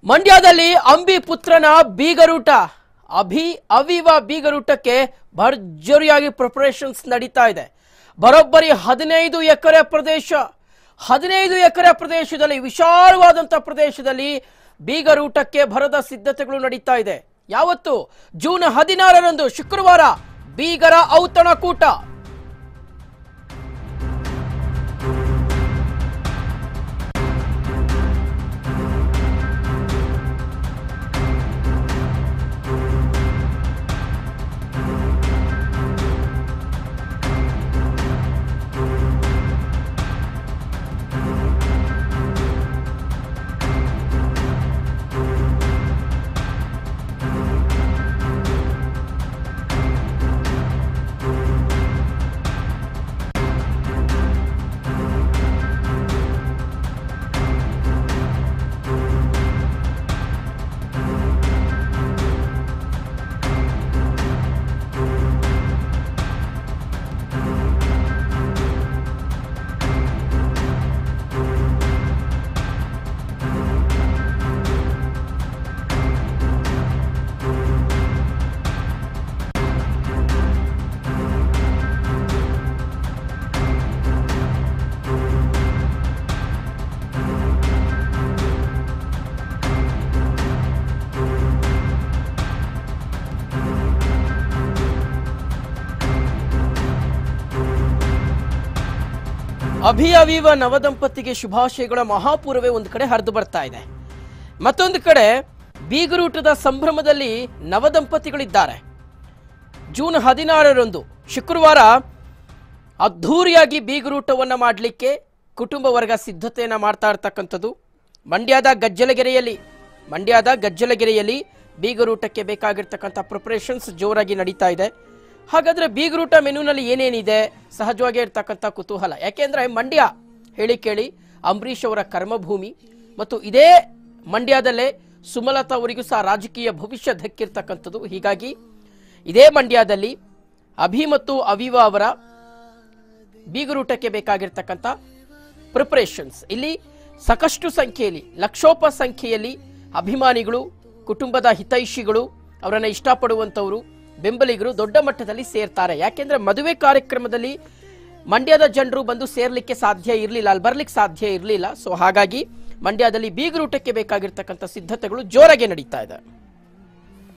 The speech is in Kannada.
ಮಂಡ್ಯದಲ್ಲಿ ಅಂಬಿ ಪುತ್ರನ ಬೀಗರೂಟ ಅಭಿ ಅವಿವ ಬೀಗರೂಟಕ್ಕೆ ಭರ್ಜರಿಯಾಗಿ ಪ್ರಿಪರೇಷನ್ಸ್ ನಡೀತಾ ಇದೆ ಬರೋಬ್ಬರಿ ಹದಿನೈದು ಎಕರೆ ಪ್ರದೇಶ ಹದಿನೈದು ಎಕರೆ ಪ್ರದೇಶದಲ್ಲಿ ವಿಶಾಲವಾದಂಥ ಪ್ರದೇಶದಲ್ಲಿ ಬೀಗರೂಟಕ್ಕೆ ಭರದ ಸಿದ್ಧತೆಗಳು ನಡೀತಾ ಇದೆ ಯಾವತ್ತು ಜೂನ್ ಹದಿನಾರರಂದು ಶುಕ್ರವಾರ ಬೀಗರ ಔತಣಕೂಟ ಅಭಿ ಅವೀವ ನವದಂಪತಿಗೆ ಶುಭಾಶಯಗಳ ಮಹಾಪೂರ್ವೇ ಒಂದು ಕಡೆ ಹರಿದು ಬರ್ತಾ ಇದೆ ಮತ್ತೊಂದು ಕಡೆ ಬೀಗರೂಟದ ಸಂಭ್ರಮದಲ್ಲಿ ನವದಂಪತಿಗಳಿದ್ದಾರೆ ಜೂನ್ ಹದಿನಾರರಂದು ಶುಕ್ರವಾರ ಅದ್ಧೂರಿಯಾಗಿ ಬೀಗರೂಟವನ್ನು ಮಾಡಲಿಕ್ಕೆ ಕುಟುಂಬ ವರ್ಗ ಸಿದ್ಧತೆಯನ್ನು ಮಾಡ್ತಾ ಇರ್ತಕ್ಕಂಥದ್ದು ಮಂಡ್ಯದ ಗಜ್ಜಲಗೆರೆಯಲ್ಲಿ ಮಂಡ್ಯದ ಗಜ್ಜಲಗೆರೆಯಲ್ಲಿ ಬೀಗರೂಟಕ್ಕೆ ಬೇಕಾಗಿರ್ತಕ್ಕಂಥ ಪ್ರಿಪರೇಷನ್ಸ್ ಜೋರಾಗಿ ನಡೀತಾ ಇದೆ ಹಾಗಾದ್ರೆ ಬೀಗರೂಟ ಮೆನುನಲ್ಲಿ ಏನೇನಿದೆ ಸಹಜವಾಗಿ ಇರ್ತಕ್ಕಂಥ ಕುತೂಹಲ ಯಾಕೆಂದ್ರೆ ಮಂಡ್ಯ ಹೇಳಿ ಕೇಳಿ ಅಂಬರೀಷ್ ಅವರ ಕರ್ಮಭೂಮಿ ಮತ್ತು ಇದೇ ಮಂಡ್ಯದಲ್ಲೇ ಸುಮಲತಾ ಅವರಿಗೂ ಸಹ ರಾಜಕೀಯ ಭವಿಷ್ಯ ಧಕ್ಕಿರ್ತಕ್ಕಂಥದ್ದು ಹೀಗಾಗಿ ಇದೇ ಮಂಡ್ಯದಲ್ಲಿ ಅಭಿ ಮತ್ತು ಅವಿವಾ ಅವರ ಬೀಗರೂಟಕ್ಕೆ ಬೇಕಾಗಿರ್ತಕ್ಕಂಥ ಪ್ರಿಪರೇಷನ್ಸ್ ಇಲ್ಲಿ ಸಾಕಷ್ಟು ಸಂಖ್ಯೆಯಲ್ಲಿ ಲಕ್ಷೋಪ ಸಂಖ್ಯೆಯಲ್ಲಿ ಅಭಿಮಾನಿಗಳು ಕುಟುಂಬದ ಹಿತೈಷಿಗಳು ಅವರನ್ನು ಇಷ್ಟಪಡುವಂಥವರು ಬೆಂಬಲಿಗರು ದೊಡ್ಡ ಮಟ್ಟದಲ್ಲಿ ಸೇರ್ತಾರೆ ಯಾಕೆಂದ್ರೆ ಮದುವೆ ಕಾರ್ಯಕ್ರಮದಲ್ಲಿ ಮಂಡ್ಯದ ಜನರು ಬಂದು ಸೇರ್ಲಿಕ್ಕೆ ಸಾಧ್ಯ ಇರಲಿಲ್ಲ ಅಲ್ಲಿ ಬರ್ಲಿಕ್ಕೆ ಸಾಧ್ಯ ಇರಲಿಲ್ಲ ಸೊ ಹಾಗಾಗಿ ಮಂಡ್ಯದಲ್ಲಿ ಬೀಗರೂಟಕ್ಕೆ ಬೇಕಾಗಿರ್ತಕ್ಕಂಥ ಸಿದ್ಧತೆಗಳು ಜೋರಾಗಿ ನಡೀತಾ ಇದೆ